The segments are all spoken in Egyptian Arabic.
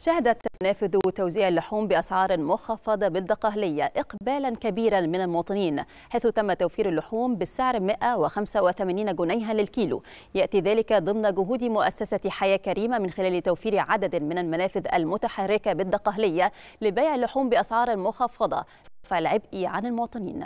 شهدت منافذ توزيع اللحوم بأسعار مخفضة بالدقهلية إقبالا كبيرا من المواطنين حيث تم توفير اللحوم بالسعر 185 جنيها للكيلو يأتي ذلك ضمن جهود مؤسسة حياة كريمة من خلال توفير عدد من المنافذ المتحركة بالدقهلية لبيع اللحوم بأسعار مخفضة فالعبء عن المواطنين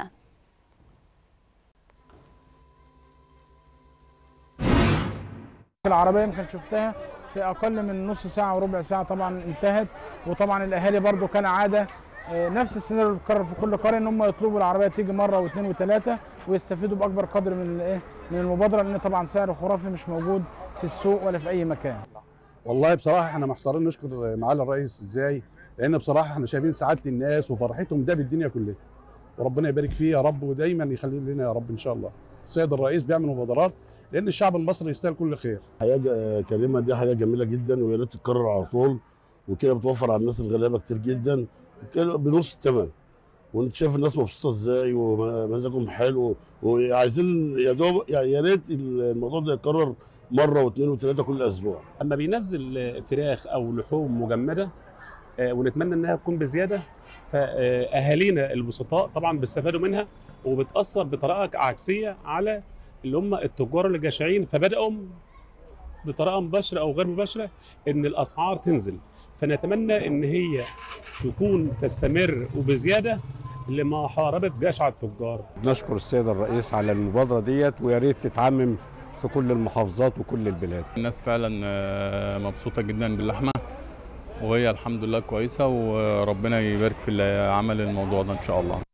العربيه يمكن شفتها في اقل من نص ساعه وربع ساعه طبعا انتهت وطبعا الاهالي برضو كان عاده آه، نفس السيناريو اللي بيتكرر في كل قريه ان هم يطلبوا العربيه تيجي مره واثنين وثلاثه ويستفيدوا باكبر قدر من الايه من المبادره لان طبعا سعر خرافي مش موجود في السوق ولا في اي مكان والله بصراحه احنا محتارين نشكر معالي الرئيس ازاي لان بصراحه احنا شايفين سعاده الناس وفرحتهم ده بالدنيا كلها وربنا يبارك فيه يا رب ودايما يخلي لنا يا رب ان شاء الله السيد الرئيس بيعمل مبادرات لان الشعب المصري يستاهل كل خير حياه كريمه دي حاجه جميله جدا ويا ريت تتكرر على طول وكده بتوفر على الناس الغلابه كتير جدا وكده بنص الثمن وانت شايف الناس مبسوطه ازاي ومزاجهم حلو وعايزين يا دوب يعني يا ريت الموضوع ده يتكرر مره واثنين وثلاثه كل اسبوع اما بينزل فراخ او لحوم مجمده آه، ونتمنى انها تكون بزياده فاهالينا البسطاء طبعا بيستفادوا منها وبتاثر بطريقه عكسيه على اللي هم التجار اللي جشعين فبداوا بطريقه مباشره او غير مباشره ان الاسعار تنزل فنتمنى ان هي تكون تستمر وبزياده لمحاربه جشع التجار نشكر السيد الرئيس على المبادره ديت ويا ريت تتعمم في كل المحافظات وكل البلاد الناس فعلا آه، مبسوطه جدا باللحمه وهي الحمد لله كويسه وربنا يبارك في اللي عمل الموضوع ده ان شاء الله